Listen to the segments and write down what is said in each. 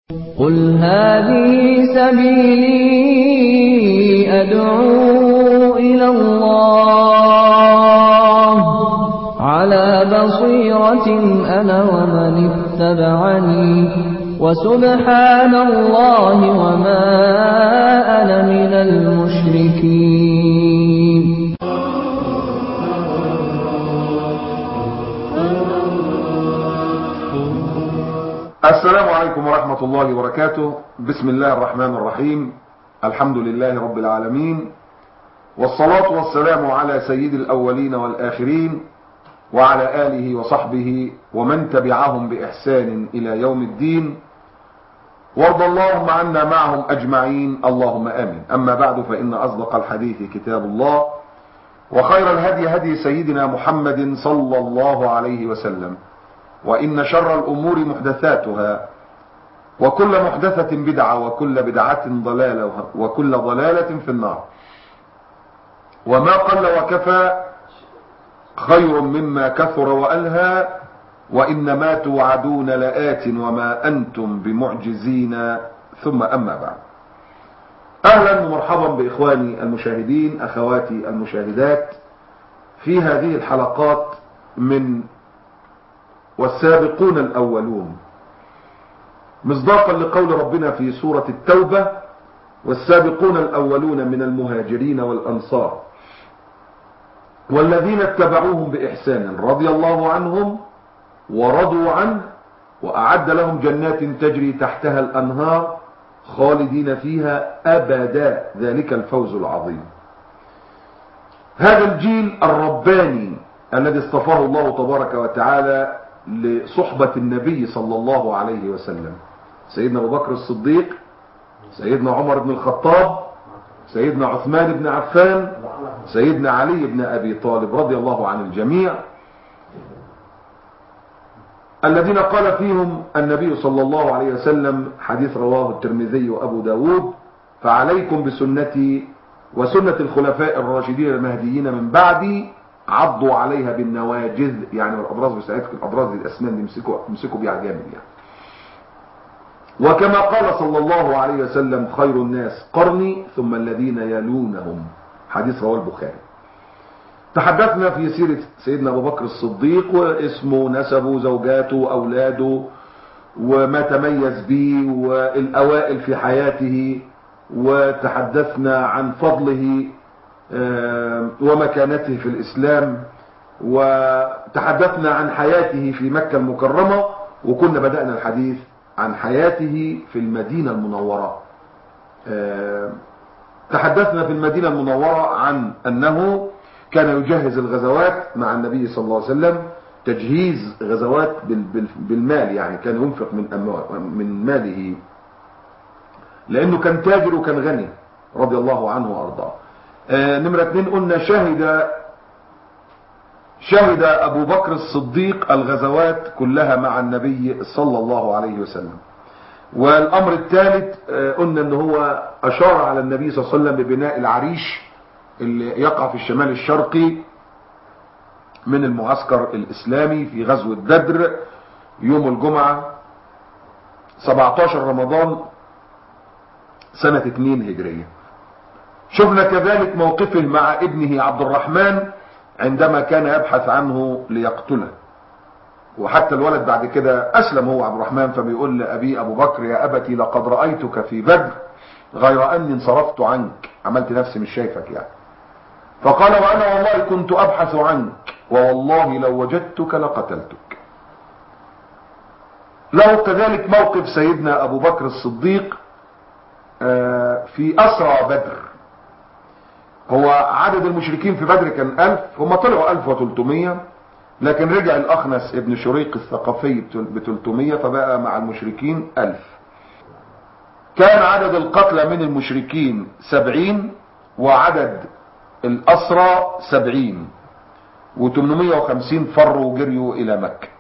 قل هذه سبيلي أدعو إلى الله على بصيرة أنا ومن اتبعني وسبحان الله وما أنا من المشركين السلام عليكم ورحمة الله وبركاته بسم الله الرحمن الرحيم الحمد لله رب العالمين والصلاة والسلام على سيد الأولين والآخرين وعلى آله وصحبه ومن تبعهم بإحسان إلى يوم الدين وارض اللهم عنا معهم أجمعين اللهم آمين أما بعد فإن أصدق الحديث كتاب الله وخير الهدي هدي سيدنا محمد صلى الله عليه وسلم وإن شر الأمور محدثاتها وكل محدثة بدعة وكل بدعة ضلالة وكل ضلالة في النار وما قل وكفى خير مما كثر وألهى وإنما توعدون لآت وما أنتم بمعجزين ثم أما بعد أهلا ومرحبا بإخواني المشاهدين أخواتي المشاهدات في هذه الحلقات من والسابقون الأولون مصداقا لقول ربنا في سورة التوبة والسابقون الأولون من المهاجرين والأنصار والذين اتبعوهم بإحسان رضي الله عنهم ورضوا عنه وأعد لهم جنات تجري تحتها الأنهار خالدين فيها أبدا ذلك الفوز العظيم هذا الجيل الرباني الذي اصطفاه الله تبارك وتعالى لصحبة النبي صلى الله عليه وسلم سيدنا أبو بكر الصديق سيدنا عمر بن الخطاب سيدنا عثمان بن عفان سيدنا علي بن أبي طالب رضي الله عن الجميع الذين قال فيهم النبي صلى الله عليه وسلم حديث رواه الترمذي وأبو داود فعليكم بسنتي وسنة الخلفاء الراشدين المهديين من بعدي عضوا عليها بالنواجذ يعني الأبراز بساعتكم الأبراز الأسنان اللي يمسكوا يمسكوا بيها جامد يعني وكما قال صلى الله عليه وسلم خير الناس قرني ثم الذين يلونهم حديث رواه البخاري تحدثنا في سيرة سيدنا أبو بكر الصديق واسمه نسبه زوجاته أولاده وما تميز به والأوائل في حياته وتحدثنا عن فضله ومكانته في الإسلام وتحدثنا عن حياته في مكة المكرمة وكنا بدأنا الحديث عن حياته في المدينة المنورة تحدثنا في المدينة المنورة عن أنه كان يجهز الغزوات مع النبي صلى الله عليه وسلم تجهيز غزوات بالمال يعني كان ينفق من من ماله لأنه كان تاجر وكان غني رضي الله عنه وأرضاه نمرة اتنين قلنا شهد شهد أبو بكر الصديق الغزوات كلها مع النبي صلى الله عليه وسلم والأمر الثالث قلنا أنه هو أشار على النبي صلى الله عليه وسلم ببناء العريش اللي يقع في الشمال الشرقي من المعسكر الإسلامي في غزوة بدر يوم الجمعة 17 رمضان سنة 2 هجرية شفنا كذلك موقفه مع ابنه عبد الرحمن عندما كان يبحث عنه ليقتله وحتى الولد بعد كده أسلم هو عبد الرحمن فبيقول لأبي أبو بكر يا أبتي لقد رأيتك في بدر غير أني انصرفت عنك عملت نفسي مش شايفك يعني فقال وأنا والله كنت أبحث عنك ووالله لو وجدتك لقتلتك له كذلك موقف سيدنا أبو بكر الصديق في أسرى بدر هو عدد المشركين في بدر كان ألف هم طلعوا ألف وتلتمية لكن رجع الأخنس ابن شريق الثقفي بتلتمية فبقى مع المشركين ألف كان عدد القتلى من المشركين سبعين وعدد الأسرى سبعين وتمنمية وخمسين فروا وجريوا إلى مكة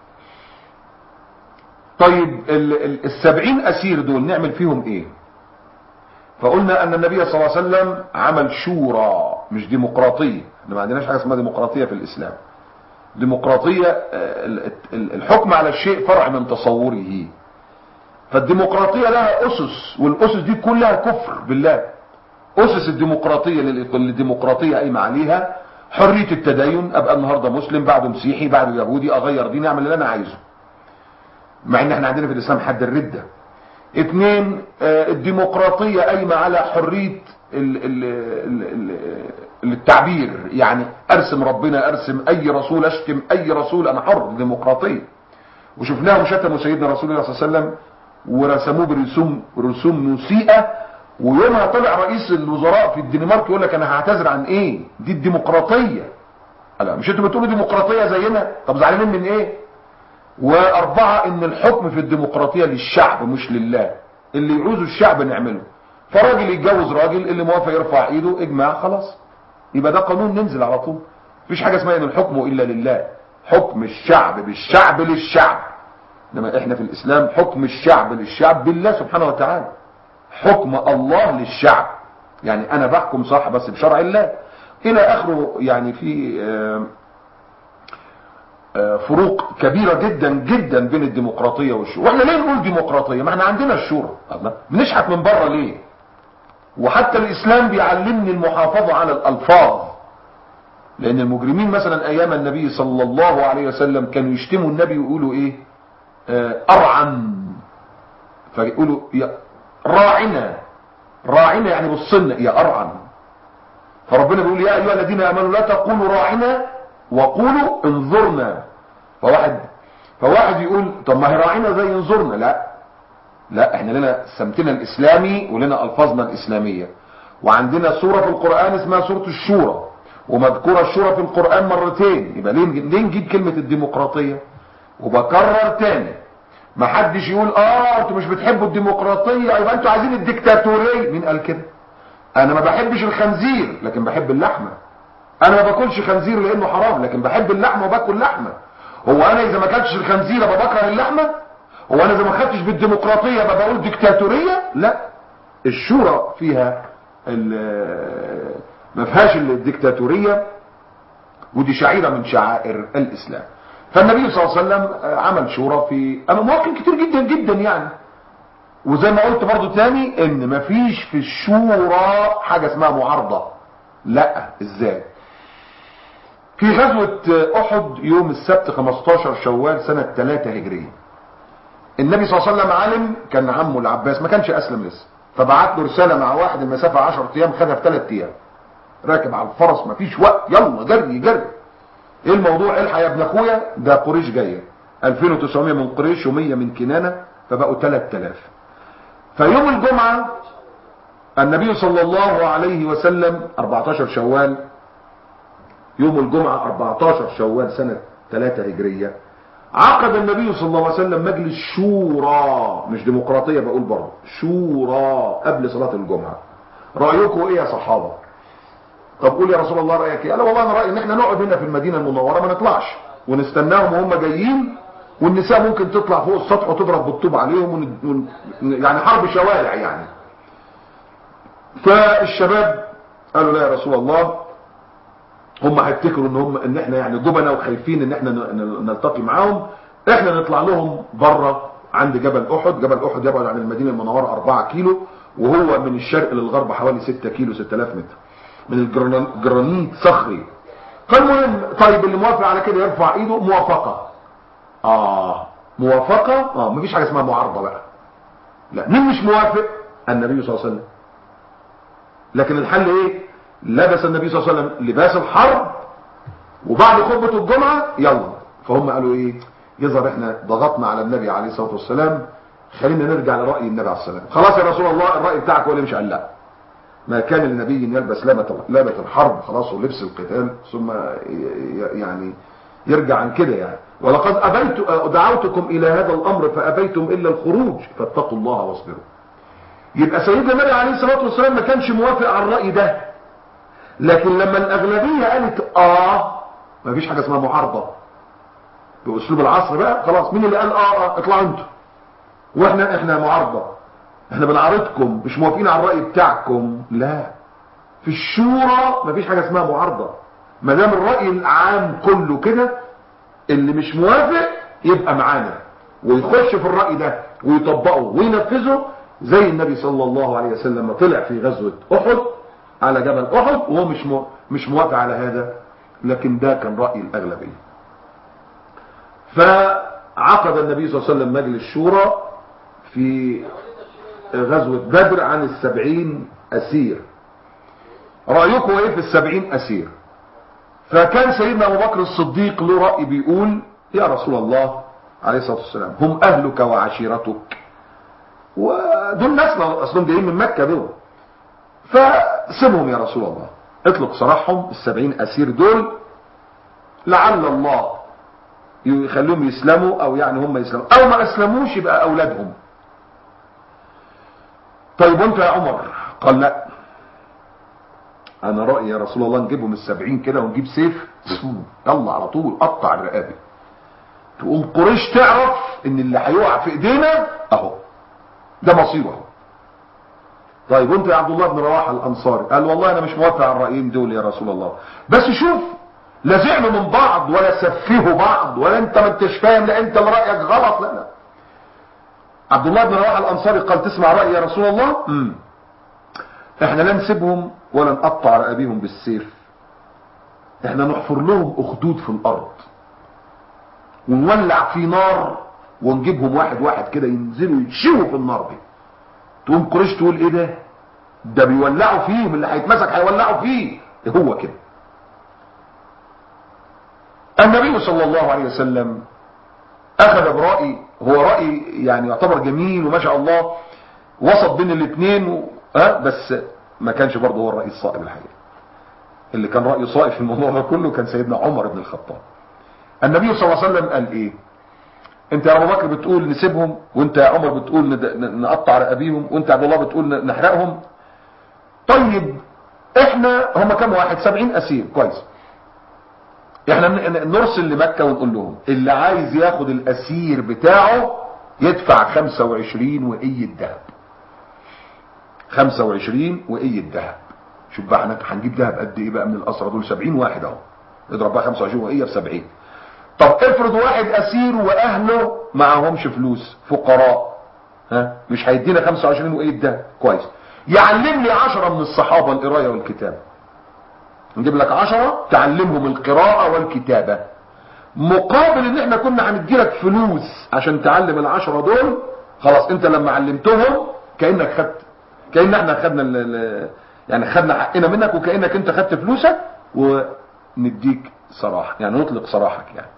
طيب السبعين أسير دول نعمل فيهم إيه فقلنا ان النبي صلى الله عليه وسلم عمل شورى مش ديمقراطية احنا ما عندناش حاجة اسمها ديمقراطية في الاسلام ديمقراطية الحكم على الشيء فرع من تصوره فالديمقراطية لها أسس والأسس دي كلها كفر بالله أسس الديمقراطية اللي الديمقراطية قايمة عليها حرية التدين أبقى النهاردة مسلم بعده مسيحي بعده يهودي أغير ديني أعمل اللي أنا عايزه مع إن احنا عندنا في الإسلام حد الردة اتنين آه، الديمقراطية قايمة على حرية ال ال ال ال التعبير يعني ارسم ربنا ارسم اي رسول اشتم اي رسول انا حر ديمقراطية وشفناهم شتموا سيدنا رسول الله صلى الله عليه وسلم ورسموه برسوم رسوم مسيئة ويومها طلع رئيس الوزراء في الدنمارك يقول لك انا هعتذر عن ايه دي الديمقراطية لا مش انتوا بتقولوا ديمقراطية زينا طب زعلانين من ايه واربعة ان الحكم في الديمقراطية للشعب مش لله اللي يعوزه الشعب نعمله فراجل يتجوز راجل اللي موافق يرفع ايده اجماع خلاص يبقى ده قانون ننزل على طول مفيش حاجة اسمها ان الحكم الا لله حكم الشعب بالشعب للشعب انما احنا في الاسلام حكم الشعب للشعب بالله سبحانه وتعالى حكم الله للشعب يعني انا بحكم صح بس بشرع الله الى اخره يعني في آه، آه، فروق كبيرة جدا جدا بين الديمقراطية والشورى واحنا ليه نقول ديمقراطية ما احنا عندنا الشورى الله بنشحت من بره ليه وحتى الاسلام بيعلمني المحافظة على الالفاظ لان المجرمين مثلا ايام النبي صلى الله عليه وسلم كانوا يشتموا النبي ويقولوا ايه آه، ارعن فيقولوا يا راعنا راعنا يعني بصلنا يا ارعن فربنا بيقول يا ايها الذين امنوا لا تقولوا راعنا وقولوا انظرنا فواحد فواحد يقول طب ما هي راعنا زي انظرنا لا لا احنا لنا سمتنا الاسلامي ولنا الفاظنا الاسلاميه وعندنا سوره في القران اسمها سوره الشورى ومذكوره الشورى في القران مرتين يبقى ليه ليه نجيب كلمه الديمقراطيه وبكرر تاني ما حدش يقول اه انتوا مش بتحبوا الديمقراطيه يبقى انتوا عايزين الديكتاتوريه مين قال كده انا ما بحبش الخنزير لكن بحب اللحمه انا ما باكلش خنزير لانه حرام لكن بحب اللحمه وباكل لحمه هو انا اذا ما اكلتش الخنزير ابقى بكره اللحمه هو انا اذا ما خدتش بالديمقراطيه ابقى بقول ديكتاتوريه لا الشورى فيها ال- ما فيهاش الديكتاتوريه ودي شعيره من شعائر الاسلام فالنبي صلى الله عليه وسلم عمل شورى في اماكن كتير جدا جدا يعني وزي ما قلت برضو تاني ان مفيش في الشورى حاجه اسمها معارضه لا ازاي في غزوة احد يوم السبت 15 شوال سنة 3 هجرية النبي صلى الله عليه وسلم علم كان عمه العباس ما كانش اسلم لسه فبعت له رسالة مع واحد المسافة 10 ايام خدها في 3 ايام راكب على الفرس مفيش وقت يلا جري جري ايه الموضوع الحق يا ابن اخويا ده قريش جاية 2900 من قريش و100 من كنانة فبقوا 3000 فيوم الجمعة النبي صلى الله عليه وسلم 14 شوال يوم الجمعة 14 شوال سنة 3 هجرية عقد النبي صلى الله عليه وسلم مجلس شورى مش ديمقراطية بقول برضه شورى قبل صلاة الجمعة رأيكم ايه يا صحابة طب قول يا رسول الله رأيك ايه قال والله انا رأيي ان احنا نقعد هنا في المدينة المنورة ما نطلعش ونستناهم وهم جايين والنساء ممكن تطلع فوق السطح وتضرب بالطوب عليهم ون... ون... يعني حرب شوارع يعني فالشباب قالوا لا يا رسول الله هم هيفتكروا ان هم ان احنا يعني جبنة وخايفين ان احنا ن- نلتقي معاهم احنا نطلع لهم بره عند جبل احد جبل احد يبعد عن المدينة المنورة 4 كيلو وهو من الشرق للغرب حوالي 6 كيلو 6000 متر من الجران- الجرانيت صخري فالمهم طيب اللي موافق على كده يرفع ايده موافقة اه موافقة اه مفيش حاجة اسمها معارضة بقى لا مين مش موافق النبي صلى الله عليه وسلم لكن الحل ايه لبس النبي صلى الله عليه وسلم لباس الحرب وبعد خطبة الجمعة يلا فهم قالوا ايه يظهر احنا ضغطنا على النبي عليه الصلاة والسلام خلينا نرجع لرأي النبي عليه السلام خلاص يا رسول الله الرأي بتاعك هو اللي مش قال لا ما كان لنبي يلبس لامة لامة الحرب خلاص ولبس القتال ثم ي- يعني يرجع عن كده يعني ولقد أبيت دعوتكم إلى هذا الأمر فأبيتم إلا الخروج فاتقوا الله واصبروا يبقى سيدنا النبي عليه الصلاة والسلام ما كانش موافق على الرأي ده لكن لما الأغلبية قالت آه ما فيش حاجة اسمها معارضة بأسلوب العصر بقى خلاص مين اللي قال آه, آه اطلعوا انتوا واحنا احنا معارضة احنا بنعارضكم مش موافقين على الرأي بتاعكم لا في الشورى ما فيش حاجة اسمها معارضة ما دام الرأي العام كله كده اللي مش موافق يبقى معانا ويخش في الرأي ده ويطبقوا وينفذوا زي النبي صلى الله عليه وسلم ما طلع في غزوة احد على جبل احد وهو مش مو مش موافق على هذا لكن ده كان رأي الاغلبية فعقد النبي صلى الله عليه وسلم مجلس شورى في غزوة بدر عن السبعين اسير رأيكم ايه في السبعين اسير فكان سيدنا ابو بكر الصديق له رأي بيقول يا رسول الله عليه الصلاة والسلام هم اهلك وعشيرتك ودول ناس اصلهم جايين من مكة دول فسيبهم يا رسول الله اطلق سراحهم السبعين اسير دول لعل الله يخليهم يسلموا او يعني هم يسلموا او ما اسلموش يبقى اولادهم طيب وانت يا عمر قال لا انا رأيي يا رسول الله نجيبهم السبعين كده ونجيب سيف يلا على طول قطع الرقابة تقوم قريش تعرف ان اللي هيقع في ايدينا اهو ده مصيره اهو طيب وانت يا عبد الله بن رواحه الانصاري قال والله انا مش موافق على الرايين دول يا رسول الله بس شوف لا زعلوا من بعض ولا سفهوا بعض ولا انت ما انتش فاهم لا انت اللي رايك غلط لا لا عبد الله بن رواحه الانصاري قال تسمع رايي يا رسول الله امم احنا لا نسيبهم ولا نقطع رقابيهم بالسيف احنا نحفر لهم اخدود في الارض ونولع في نار ونجيبهم واحد واحد كده ينزلوا يتشووا في النار دي تقوم قريش تقول ايه ده ده بيولعوا فيه من اللي هيتمسك هيولعوا فيه هو كده النبي صلى الله عليه وسلم اخذ برأي هو رأي يعني يعتبر جميل وما شاء الله وسط بين الاثنين و... ها بس ما كانش برضه هو الرأي الصائب الحقيقة اللي كان رأيه صائب في الموضوع ده كله كان سيدنا عمر بن الخطاب النبي صلى الله عليه وسلم قال ايه انت يا ابو بكر بتقول نسيبهم وانت يا عمر بتقول ند... نقطع رقابيهم وانت يا عبد الله بتقول نحرقهم طيب احنا هم كام واحد سبعين اسير كويس احنا نرسل لمكة ونقول لهم اللي عايز ياخد الاسير بتاعه يدفع 25 وقية ذهب 25 وقية ذهب شوف بقى احنا هنجيب ذهب قد ايه بقى من الاسرى دول 70 واحد اهو اضرب بقى 25 وقية في 70 طب افرض واحد اسير واهله معهمش فلوس فقراء ها مش هيدينا 25 وقية ذهب كويس يعلم لي 10 من الصحابة القراية والكتابة نجيب لك 10 تعلمهم القراءة والكتابة مقابل ان احنا كنا هنديلك فلوس عشان تعلم العشرة دول خلاص انت لما علمتهم كأنك خدت كأن احنا خدنا ال ال يعني خدنا حقنا منك وكأنك انت خدت فلوسك ونديك صراحة يعني نطلق صراحك يعني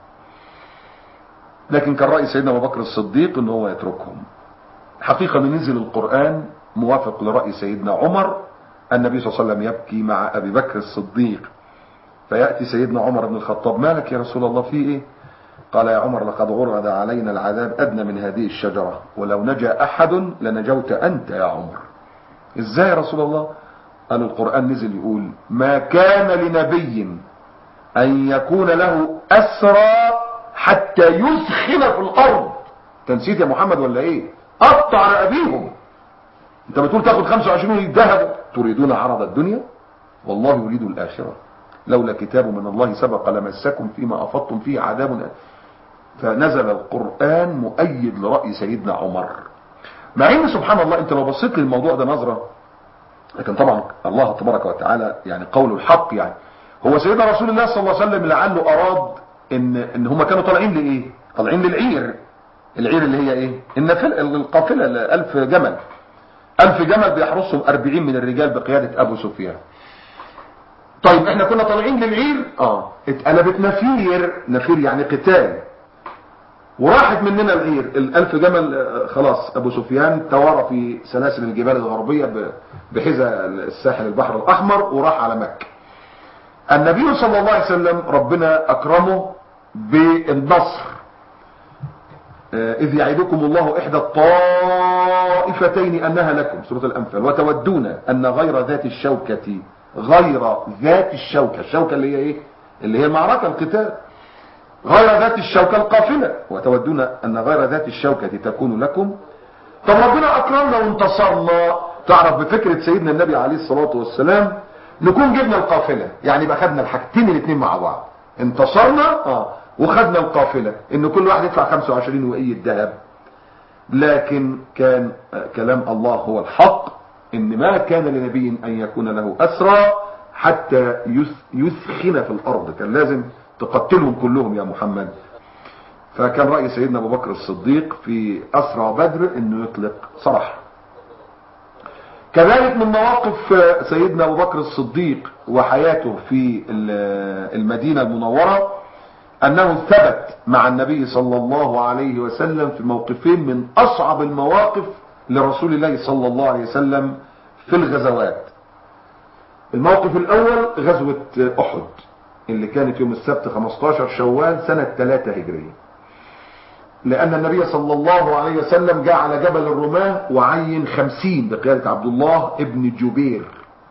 لكن كان رأي سيدنا ابو بكر الصديق ان هو يتركهم حقيقة من نزل القرآن موافق لرأي سيدنا عمر النبي صلى الله عليه وسلم يبكي مع ابي بكر الصديق فيأتي سيدنا عمر بن الخطاب مالك يا رسول الله في ايه قال يا عمر لقد عرض علينا العذاب ادنى من هذه الشجرة ولو نجا احد لنجوت انت يا عمر ازاي يا رسول الله قال القرآن نزل يقول ما كان لنبي ان يكون له اسرى حتى يسخن في الارض تنسيت يا محمد ولا ايه قطع رقابيهم انت بتقول تاخد 25 ذهب تريدون عرض الدنيا والله يريد الاخره لولا كتاب من الله سبق لمسكم فيما افضتم فيه عذاب فنزل القرآن مؤيد لرأي سيدنا عمر مع ان سبحان الله انت لو بصيت للموضوع ده نظرة لكن طبعا الله تبارك وتعالى يعني قول الحق يعني هو سيدنا رسول الله صلى الله عليه وسلم لعله اراد ان ان هم كانوا طالعين لايه طالعين للعير العير اللي هي ايه النفل القافله الالف جمل ألف جمل بيحرسهم أربعين من الرجال بقيادة أبو سفيان طيب احنا كنا طالعين للعير اه اتقلبت نفير نفير يعني قتال وراحت مننا العير الألف جمل خلاص أبو سفيان توارى في سلاسل الجبال الغربية بحذا الساحل البحر الأحمر وراح على مكة النبي صلى الله عليه وسلم ربنا أكرمه بالنصر إذ يعدكم الله إحدى الطائفتين أنها لكم سورة الأنفال وتودون أن غير ذات الشوكة غير ذات الشوكة الشوكة اللي هي إيه اللي هي المعركة القتال غير ذات الشوكة القافلة وتودون أن غير ذات الشوكة تكون لكم طب ربنا أكرمنا وانتصرنا تعرف بفكرة سيدنا النبي عليه الصلاة والسلام نكون جبنا القافلة يعني يبقى خدنا الحاجتين الاثنين مع بعض انتصرنا اه وخدنا القافلة ان كل واحد يدفع 25 وقية ذهب لكن كان كلام الله هو الحق ان ما كان لنبي ان يكون له اسرى حتى يثخن في الارض كان لازم تقتلهم كلهم يا محمد فكان رأي سيدنا ابو بكر الصديق في اسرى بدر انه يطلق سراح كذلك من مواقف سيدنا ابو بكر الصديق وحياته في المدينة المنورة انه ثبت مع النبي صلى الله عليه وسلم في موقفين من اصعب المواقف لرسول الله صلى الله عليه وسلم في الغزوات الموقف الاول غزوة احد اللي كانت يوم السبت 15 شوال سنة 3 هجرية لان النبي صلى الله عليه وسلم جاء على جبل الرماة وعين خمسين بقيادة عبد الله ابن جبير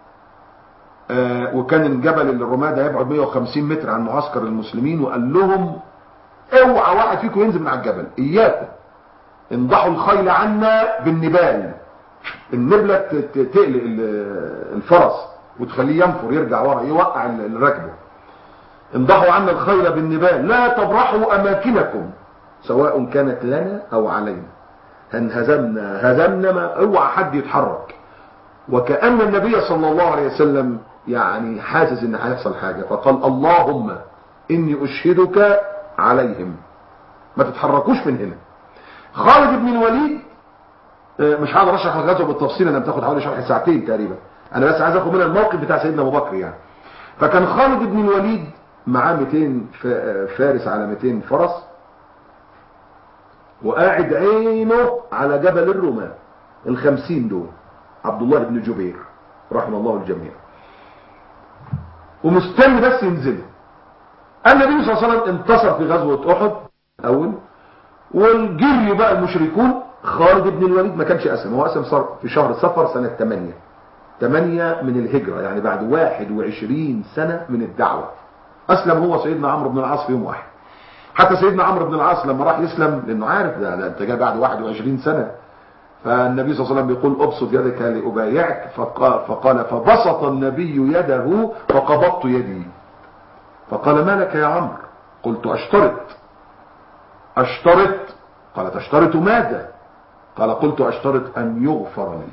آه وكان الجبل الرماة ده يبعد 150 متر عن معسكر المسلمين وقال لهم اوعى واحد فيكم ينزل من على الجبل اياكم انضحوا الخيل عنا بالنبال النبلة تقلق الفرس وتخليه ينفر يرجع ورا يوقع الركبه انضحوا عنا الخيل بالنبال لا تبرحوا اماكنكم سواء كانت لنا او علينا هنهزمنا هزمنا ما اوعى حد يتحرك وكأن النبي صلى الله عليه وسلم يعني حاسس ان هيحصل حاجة فقال اللهم اني اشهدك عليهم ما تتحركوش من هنا خالد بن الوليد مش هقدر اشرح الغزوه بالتفصيل انا بتاخد حوالي شرح ساعتين تقريبا انا بس عايز اخد منها الموقف بتاع سيدنا ابو بكر يعني فكان خالد بن الوليد معاه 200 فارس على 200 فرس وقاعد عينه على جبل الرماة الخمسين دول عبد الله بن جبير رحمه الله الجميع ومستني بس ينزل النبي صلى الله عليه وسلم انتصر في غزوة احد اول والجري بقى المشركون خالد بن الوليد ما كانش اسلم هو اسلم صار في شهر صفر سنة 8 8 من الهجرة يعني بعد 21 سنة من الدعوة اسلم هو سيدنا عمرو بن العاص في يوم واحد حتى سيدنا عمرو بن العاص لما راح يسلم لانه عارف ده, ده انت جاي بعد 21 سنة فالنبي صلى الله عليه وسلم بيقول ابسط يدك لأبايعك فقال, فقال فبسط النبي يده فقبضت يدي فقال ما لك يا عمرو قلت اشترط اشترط قال تشترط ماذا قال قلت اشترط ان يغفر لي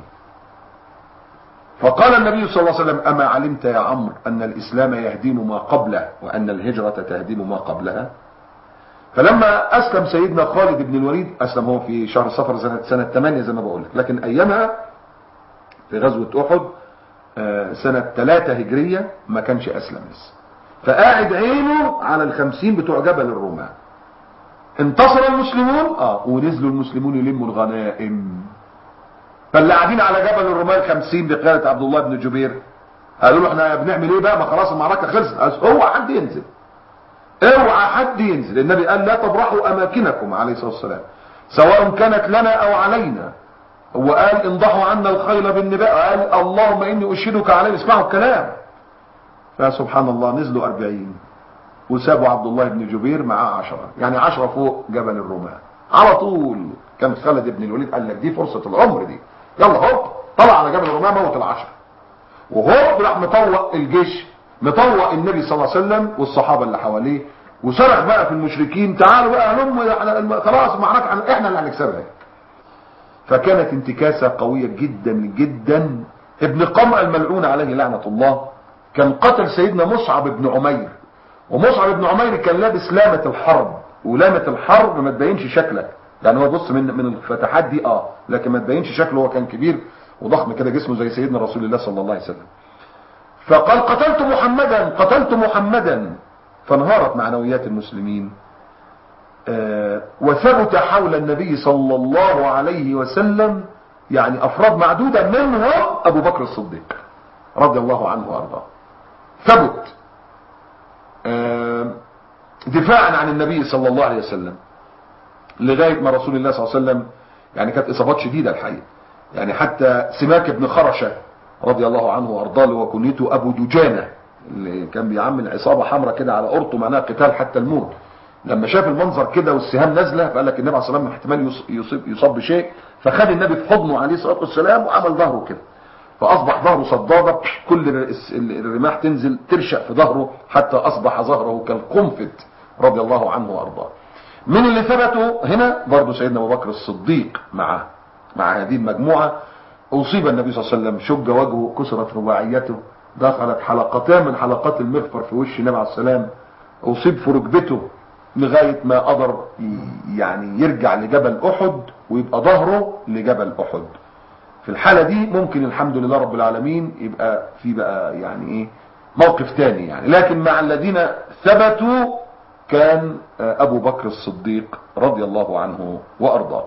فقال النبي صلى الله عليه وسلم اما علمت يا عمرو ان الاسلام يهدم ما قبله وان الهجرة تهدم ما قبلها فلما اسلم سيدنا خالد بن الوليد اسلم هو في شهر صفر سنة, سنة 8 زي ما بقول لك لكن ايامها في غزوة احد سنة 3 هجرية ما كانش اسلم لسه فقاعد عينه على الخمسين بتوع جبل الرومان انتصر المسلمون اه ونزلوا المسلمون يلموا الغنائم فاللي قاعدين على جبل الرومان خمسين بقيادة عبد الله بن جبير قالوا له احنا بنعمل ايه بقى ما خلاص المعركة خلصت هو حد ينزل اوعى حد ينزل النبي قال لا تبرحوا اماكنكم عليه الصلاة والسلام سواء كانت لنا او علينا هو قال انضحوا عنا الخيل بالنباء قال اللهم اني اشهدك عليه اسمعوا الكلام فسبحان الله نزلوا اربعين وسابوا عبد الله بن جبير معاه عشرة يعني عشرة فوق جبل الرومان على طول كان خالد بن الوليد قال لك دي فرصة العمر دي يلا هوب طلع على جبل الرومان موت العشرة وهوب راح مطوق الجيش مطوق النبي صلى الله عليه وسلم والصحابة اللي حواليه وصرخ بقى في المشركين تعالوا بقى هلم خلاص المعركة احنا اللي هنكسبها فكانت انتكاسة قوية جدا جدا ابن قمع الملعون عليه لعنة الله كان قتل سيدنا مصعب بن عمير ومصعب بن عمير كان لابس لامة الحرب ولامة الحرب ما تبينش شكلك يعني هو بص من من الفتحات دي اه لكن ما تبينش شكله هو كان كبير وضخم كده جسمه زي سيدنا رسول الله صلى الله عليه وسلم فقال قتلت محمدا قتلت محمدا فانهارت معنويات المسلمين آه وثبت حول النبي صلى الله عليه وسلم يعني افراد معدودة منهم ابو بكر الصديق رضي الله عنه وارضاه ثبت آه دفاعا عن النبي صلى الله عليه وسلم لغاية ما رسول الله صلى الله عليه وسلم يعني كانت اصابات شديدة الحقيقة يعني حتى سماك بن خرشة رضي الله عنه وارضاه وكنيته ابو دجانة اللي كان بيعمل عصابة حمراء كده على قرطه معناها قتال حتى الموت لما شاف المنظر كده والسهام نازله فقال لك النبي عليه الصلاه والسلام احتمال يصيب يصاب بشيء فخد النبي في حضنه عليه الصلاه والسلام وعمل ظهره كده فاصبح ظهره صداده كل الرماح تنزل ترشق في ظهره حتى اصبح ظهره كالقنفذ رضي الله عنه وارضاه من اللي ثبتوا هنا برضو سيدنا ابو بكر الصديق مع مع هذه المجموعة اصيب النبي صلى الله عليه وسلم شج وجهه كسرت رباعيته دخلت حلقتان من حلقات المغفر في وش النبي عليه السلام اصيب في ركبته لغاية ما قدر يعني يرجع لجبل احد ويبقى ظهره لجبل احد في الحالة دي ممكن الحمد لله رب العالمين يبقى في بقى يعني ايه موقف تاني يعني لكن مع الذين ثبتوا كان ابو بكر الصديق رضي الله عنه وارضاه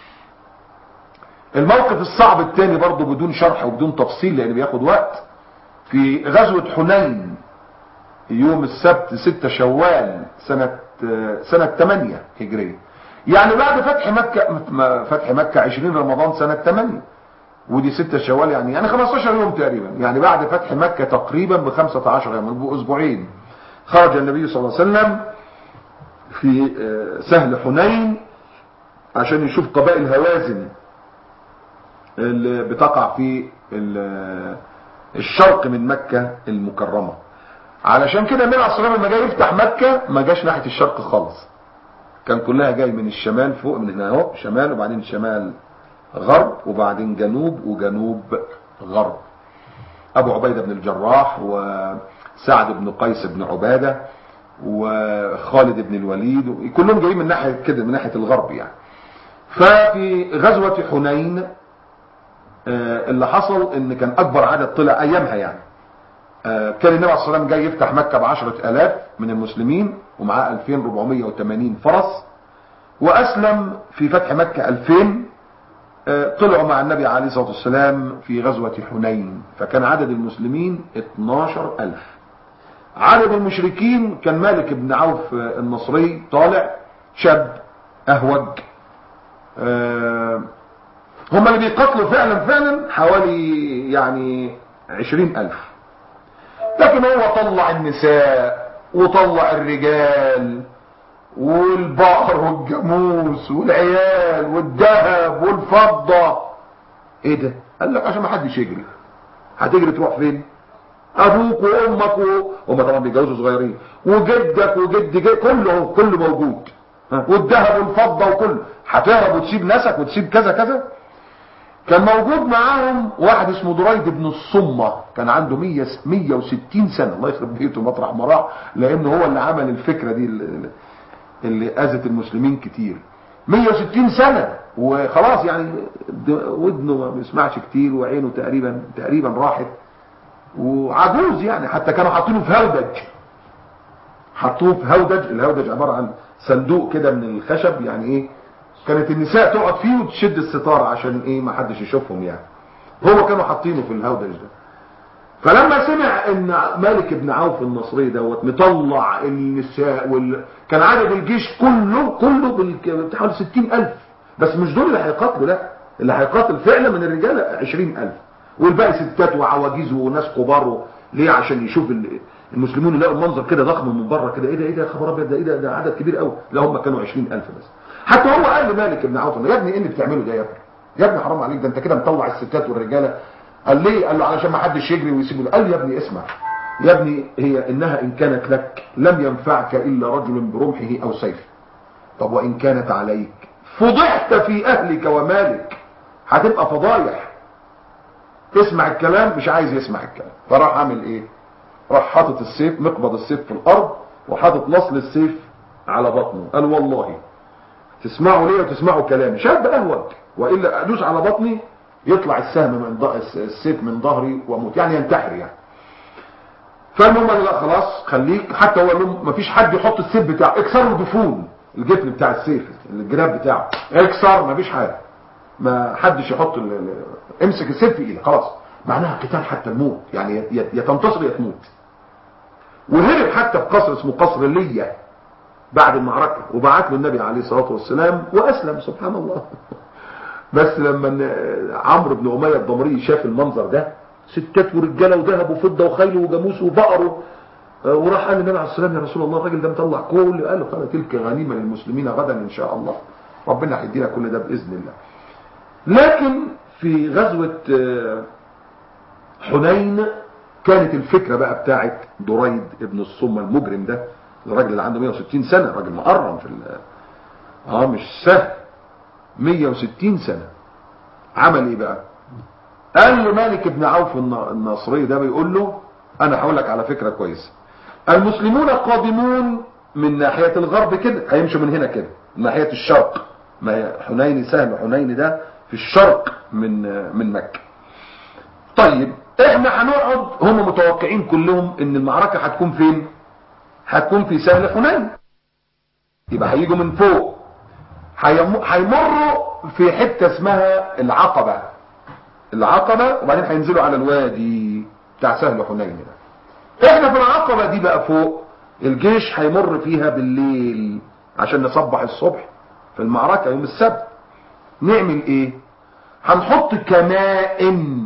الموقف الصعب التاني برضه بدون شرح وبدون تفصيل لان بياخد وقت في غزوة حنين يوم السبت 6 شوال سنة سنة 8 هجرية يعني بعد فتح مكة فتح مكة 20 رمضان سنة 8 ودي 6 شوال يعني يعني 15 يوم تقريبا يعني بعد فتح مكة تقريبا ب 15 يوم باسبوعين خرج النبي صلى الله عليه وسلم في سهل حنين عشان يشوف قبائل هوازن اللي بتقع في الشرق من مكة المكرمة علشان كده النبي عليه الصلاه والسلام لما جاي يفتح مكة ما جاش ناحية الشرق خالص كان كلها جاي من الشمال فوق من هنا اهو شمال وبعدين شمال غرب وبعدين جنوب وجنوب غرب ابو عبيدة بن الجراح وسعد بن قيس بن عبادة وخالد بن الوليد كلهم جايين من ناحية كده من ناحية الغرب يعني ففي غزوة حنين اللي حصل ان كان اكبر عدد طلع ايامها يعني كان النبي عليه الصلاة والسلام جاي يفتح مكة بعشرة الاف من المسلمين ومعاه 2480 فرس واسلم في فتح مكة 2000 طلعوا مع النبي عليه الصلاة والسلام في غزوة حنين فكان عدد المسلمين 12000 عدد المشركين كان مالك بن عوف النصري طالع شاب اهوج هم اللي بيقتلوا فعلا فعلا حوالي يعني عشرين الف لكن هو طلع النساء وطلع الرجال والبقر والجاموس والعيال والذهب والفضة ايه ده قال لك عشان ما حدش يجري هتجري تروح فين ابوك وامك و... هم طبعا بيتجوزوا صغيرين وجدك وجد جد كله كله موجود والذهب والفضة وكله هتهرب وتسيب ناسك وتسيب كذا كذا كان موجود معاهم واحد اسمه دريد بن الصمة كان عنده 100 160 سنة الله يخرب بيته مطرح ما راح لان هو اللي عمل الفكرة دي اللي, اللي اذت المسلمين كتير 160 سنة وخلاص يعني ودنه ما بيسمعش كتير وعينه تقريبا تقريبا راحت وعجوز يعني حتى كانوا حاطينه في هودج حطوه في هودج الهودج عبارة عن صندوق كده من الخشب يعني ايه كانت النساء تقعد فيه وتشد الستار عشان ايه ما حدش يشوفهم يعني هو كانوا حاطينه في الهودج ده فلما سمع ان مالك بن عوف النصري دوت مطلع النساء وال... كان عدد الجيش كله كله بال... حوالي 60000 بس مش دول اللي هيقاتلوا لا اللي هيقاتل فعلا من الرجال 20000 والباقي ستات وعواجيز وناس كبار ليه عشان يشوف المسلمون يلاقوا المنظر كده ضخم من بره كده ايه ده ايه ده يا خبر ابيض ده ايه ده ده عدد كبير قوي لا هم كانوا 20000 بس حتى هو قال لمالك بن عوف يا ابني ايه اللي بتعمله ده يا ابني يا ابني حرام عليك ده انت كده مطلع الستات والرجاله قال ليه قال له علشان ما حدش يجري ويسيبه قال يا ابني اسمع يا ابني هي انها ان كانت لك لم ينفعك الا رجل برمحه او سيف طب وان كانت عليك فضحت في اهلك ومالك هتبقى فضايح تسمع الكلام مش عايز يسمع الكلام فراح عامل ايه راح حاطط السيف مقبض السيف في الارض وحاطط نصل السيف على بطنه قال والله تسمعوا ليه وتسمعوا كلامي شاب اهوج والا ادوس على بطني يطلع السهم من ض... السيف من ظهري واموت يعني ينتحر يعني فالمهم قال لا خلاص خليك حتى هو ما فيش حد يحط السيف بتاعه اكسروا الجفون الجفن بتاع السيف الجراب بتاعه اكسر ما فيش حاجه ما حدش يحط ال... ال... امسك السيف في ايدك خلاص معناها قتال حتى الموت يعني يا يا تنتصر يا تموت وهرب حتى في قصر اسمه قصر لية بعد المعركة وبعت له النبي عليه الصلاة والسلام وأسلم سبحان الله بس لما عمرو بن أمية الضمري شاف المنظر ده ستات ورجاله وذهب وفضة وخيل وجاموس وبقر وراح قال للنبي عليه السلام يا رسول الله الراجل ده مطلع كل قال له قال تلك غنيمة للمسلمين غدا إن شاء الله ربنا هيدينا كل ده بإذن الله لكن في غزوة حنين كانت الفكرة بقى بتاعت دريد ابن الصمة المجرم ده الراجل اللي عنده 160 سنة راجل مقرم في اه مش سهل 160 سنة عمل ايه بقى قال له مالك بن عوف الناصري ده بيقول له انا هقول لك على فكرة كويسة المسلمون قادمون من ناحية الغرب كده هيمشوا من هنا كده من ناحية الشرق ما هي حنين سهل حنين ده في الشرق من من مكة طيب احنا هنقعد هم متوقعين كلهم ان المعركة هتكون فين هتكون في سهل حنين يبقى هيجوا من فوق هيمروا في حتة اسمها العقبة العقبة وبعدين هينزلوا على الوادي بتاع سهل حنين ده احنا في العقبة دي بقى فوق الجيش هيمر فيها بالليل عشان نصبح الصبح في المعركة يوم السبت نعمل ايه هنحط كمائن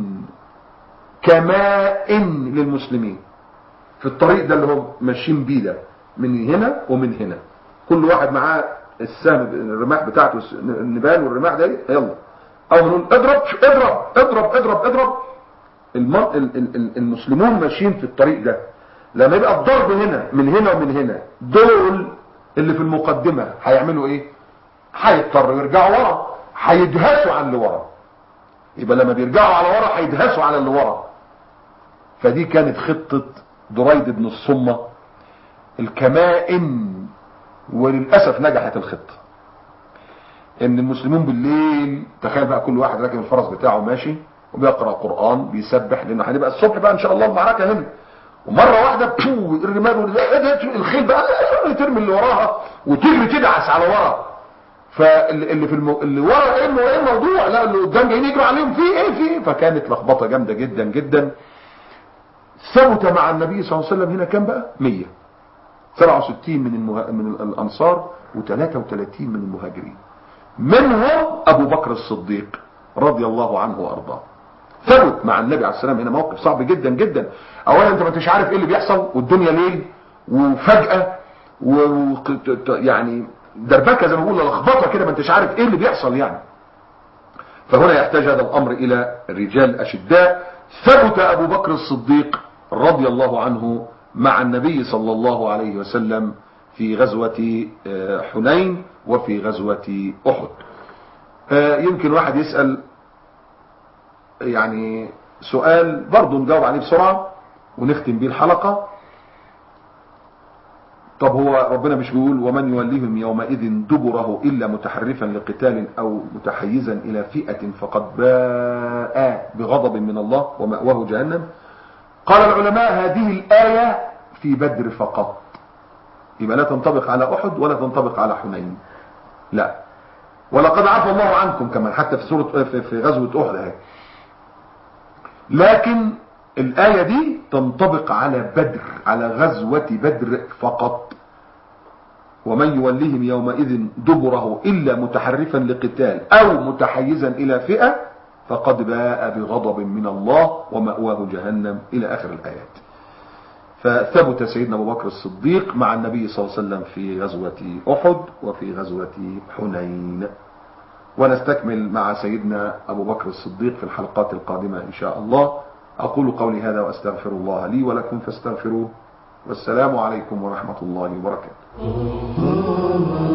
كمائن للمسلمين في الطريق ده اللي هم ماشيين بيه ده من هنا ومن هنا كل واحد معاه السهم الرماح بتاعته النبال والرماح ده يلا او نقول اضرب اضرب اضرب اضرب اضرب المسلمون ماشيين في الطريق ده لما يبقى الضرب هنا من هنا ومن هنا دول اللي في المقدمة هيعملوا ايه هيضطروا يرجعوا ورا هيدهسوا على اللي ورا يبقى لما بيرجعوا على ورا هيدهسوا على اللي ورا فدي كانت خطة دريد بن الصمة الكمائن وللأسف نجحت الخطة ان المسلمون بالليل تخيل بقى كل واحد راكب الفرس بتاعه ماشي وبيقرأ قرآن بيسبح لانه هنبقى الصبح بقى ان شاء الله المعركة هنا ومرة واحدة بشو الرمال الخيل بقى ترمي اللي وراها وتجري تدعس على ورا فاللي في المو... اللي ورا ايه المو... ايه الموضوع لا اللي قدام جايين يجروا عليهم في ايه في ايه فكانت لخبطه جامده جدا جدا ثبت مع النبي صلى الله عليه وسلم هنا كام بقى 100 67 من المه... من الانصار و33 من المهاجرين منهم ابو بكر الصديق رضي الله عنه وارضاه ثبت مع النبي عليه السلام هنا موقف صعب جدا جدا اولا انت ما انتش عارف ايه اللي بيحصل والدنيا ليل وفجأة و... يعني دربكه زي ما بقول لخبطه كده ما انتش عارف ايه اللي بيحصل يعني فهنا يحتاج هذا الامر الى رجال اشداء ثبت ابو بكر الصديق رضي الله عنه مع النبي صلى الله عليه وسلم في غزوة حنين وفي غزوة احد يمكن واحد يسأل يعني سؤال برضه نجاوب عليه بسرعة ونختم بيه الحلقة طب هو ربنا مش بيقول ومن يوليهم يومئذ دبره إلا متحرفا لقتال أو متحيزا إلى فئة فقد باء بغضب من الله ومأواه جهنم قال العلماء هذه الآية في بدر فقط يبقى لا تنطبق على أحد ولا تنطبق على حنين لا ولقد عفى الله عنكم كمان حتى في سورة في غزوة أحد لكن الآية دي تنطبق على بدر على غزوة بدر فقط ومن يوليهم يومئذ دبره إلا متحرفا لقتال أو متحيزا إلى فئة فقد باء بغضب من الله ومأواه جهنم إلى آخر الآيات فثبت سيدنا أبو بكر الصديق مع النبي صلى الله عليه وسلم في غزوة أحد وفي غزوة حنين ونستكمل مع سيدنا أبو بكر الصديق في الحلقات القادمة إن شاء الله أقول قولي هذا وأستغفر الله لي ولكم فاستغفروه والسلام عليكم ورحمة الله وبركاته